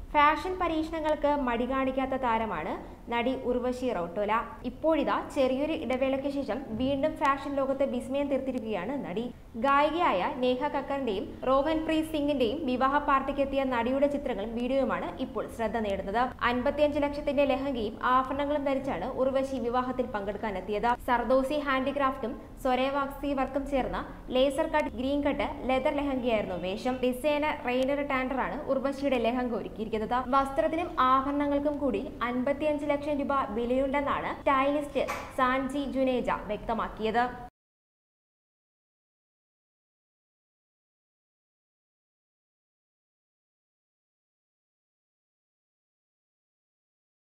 fashion പരീക്ഷണങ്ങൾക്ക് മടി കാണിക്കാത്ത താരമാണ് നടി ഉർവശി റൌട്ടോല ഇപ്പോഴിതാ ചെറിയൊരു ഇടവേളയ്ക്ക് ശേഷം വീണ്ടും ഫാഷൻ ലോകത്ത് വിസ്മയം തീർത്തിരിക്കുകയാണ് നടി ഗായികയായ നേഹ കക്കറിന്റെയും റോഹൻ പ്രീത് സിംഗിന്റെയും വിവാഹ പാർട്ടിക്ക് എത്തിയ നടിയുടെ ചിത്രങ്ങളും വീഡിയോയുമാണ് ഇപ്പോൾ ശ്രദ്ധ നേടുന്നത് അൻപത്തിയഞ്ച് ലക്ഷത്തിന്റെ ലഹങ്കയും ആഭരണങ്ങളും ധരിച്ചാണ് ഉർവശി വിവാഹത്തിൽ പങ്കെടുക്കാനെത്തിയത് സർദോസി ഹാൻഡിക്രാഫ്റ്റും സൊരേവാക്സി വർക്കും ചേർന്ന laser cut green cut leather ലഹങ്കയായിരുന്നു വേഷം ഡിസൈനർ റെയ്നർ ടാൻഡറാണ് ഉർവശിയുടെ ലഹങ്ക ഒരുക്കിയിരിക്കുന്നത് വസ്ത്രത്തിനും ആഭരണങ്ങൾക്കും കൂടി അൻപത്തിയഞ്ച് ലക്ഷം രൂപ വിലയുണ്ടെന്നാണ് സ്റ്റൈലിസ്റ്റ് സാൻജി ജുനേജ വ്യക്തമാക്കിയത്